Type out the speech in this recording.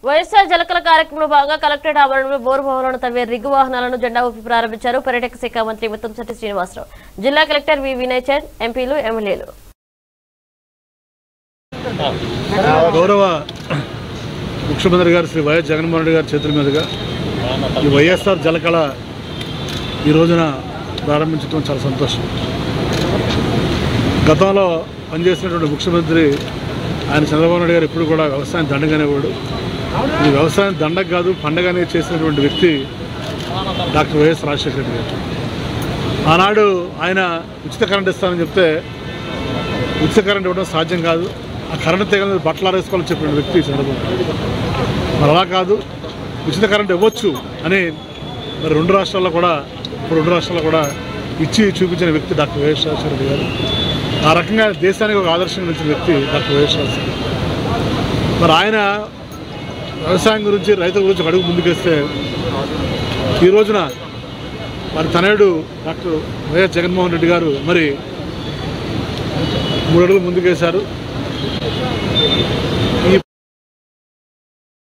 వైఎస్ఆర్ జలకల కార్యక్రమంలో భాగంగా కలెక్టరేట్ ఆవరణలో బోరు భవనాలను తవ్వే రిగ్గు వాహనాలను జెండా ఊపి ప్రారంభించారు పర్యాటక శాఖ మంత్రి ముత్తంశెట్టి శ్రీనివాసరావు జిల్లా కలెక్టర్ వి వినయ్ చంద్ ఎంపీలు ఎమ్మెల్యేలు గౌరవ ముఖ్యమంత్రి గారు శ్రీ వైఎస్ జగన్మోహన్ రెడ్డి గారి చేతుల మీదుగా ఈ వైఎస్ఆర్ జలకళ ఈ రోజున ప్రారంభించడం చాలా సంతోషం గతంలో పనిచేసినటువంటి ముఖ్యమంత్రి ఆయన చంద్రబాబు నాయుడు గారు ఎప్పుడు కూడా వ్యవసాయం దండగానేవాడు ఈ వ్యవసాయం దండగ కాదు పండగనే చేసినటువంటి వ్యక్తి డాక్టర్ వైఎస్ రాజశేఖర రెడ్డి గారు ఆనాడు ఆయన ఉచిత కరెంట్ ఇస్తానని చెప్తే ఉచిత కరెంట్ ఇవ్వడం సాధ్యం కాదు ఆ కరెంట్ తెగల మీద బట్టలు ఆరేసుకోవాలని చెప్పిన వ్యక్తి చంద్రబాబు నాయుడు. మరి అలా కాదు ఉచిత కరెంట్ ఇవ్వచ్చు అని మరి రెండు రాష్ట్రాల్లో కూడా ఇప్పుడు రెండు రాష్ట్రాల్లో కూడా ఇచ్చి చూపించిన వ్యక్తి డాక్టర్ వైఎస్ రాజశేఖర రెడ్డి గారు ఆ రకంగా దేశానికి ఒక ఆదర్శంగా నిలిచిన వ్యక్తి డాక్టర్ వైఎస్ రాజశేఖర రెడ్డి. మరి ఆయన వ్యవసాయం గురించి రైతుల గురించి ఒక అడుగు ముందుకేస్తే ఈ రోజున మరి తనయుడు డాక్టర్ వైఎస్ జగన్మోహన్ రెడ్డి గారు మరి మూడు అడుగులు ముందుకేశారు